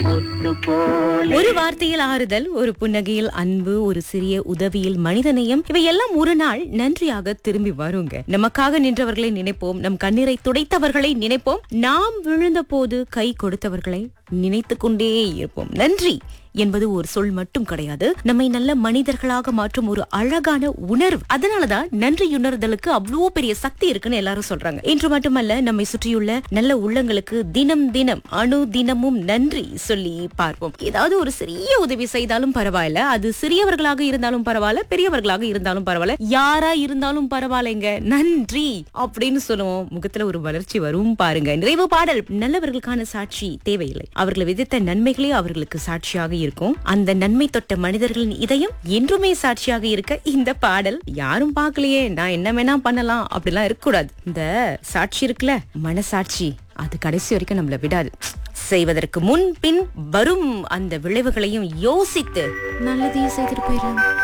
ஒரு வார்த்தையில் ஆறுதல் ஒரு புன்னகையில் அன்பு ஒரு சிறிய உதவியில் மனிதநேயம் இவையெல்லாம் ஒரு நாள் நன்றியாக திரும்பி வருங்க நமக்காக நின்றவர்களை நினைப்போம் நம் கண்ணீரை துடைத்தவர்களை நினைப்போம் நாம் விழுந்த போது கை கொடுத்தவர்களை நினைத்துக் கொண்டே இருப்போம் நன்றி என்பது ஒரு சொல் மட்டும் கிடையாது நம்மை நல்ல மனிதர்களாக மாற்றும் ஒரு அழகான உணர்வு அதனாலதான் நன்றியுணர்தலுக்கு அவ்வளோ பெரிய சக்தி இருக்குன்னு எல்லாரும் சொல்றாங்க இன்று மட்டுமல்ல நம்மை சுற்றியுள்ள நல்ல உள்ளங்களுக்கு தினம் தினம் அணு தினமும் நன்றி சொல்லி பார்ப்போம் ஏதாவது ஒரு சிறிய உதவி செய்தாலும் பரவாயில்ல அது சிறியவர்களாக இருந்தாலும் பரவாயில்ல பெரியவர்களாக இருந்தாலும் பரவாயில்ல யாரா இருந்தாலும் பரவாயில்லைங்க நன்றி அப்படின்னு சொல்லுவோம் முகத்துல ஒரு வளர்ச்சி வரும் பாருங்க நிறைவு பாடல் நல்லவர்களுக்கான சாட்சி தேவையில்லை அவர்களை விதித்த நன்மைகளே அவர்களுக்கு சாட்சியாக இருக்கும் அந்த நன்மை தொட்ட மனிதர்களின் இதயம் என்றுமே சாட்சியாக இருக்க இந்த பாடல் யாரும் பார்க்கலையே நான் என்ன வேணா பண்ணலாம் அப்படிலாம் இருக்கக்கூடாது இந்த சாட்சி இருக்குல்ல மனசாட்சி அது கடைசி வரைக்கும் நம்மள விடாது செய்வதற்கு முன் பின் வரும் அந்த விளைவுகளையும் யோசித்து நல்லதையும் செய்துட்டு போயிடலாம்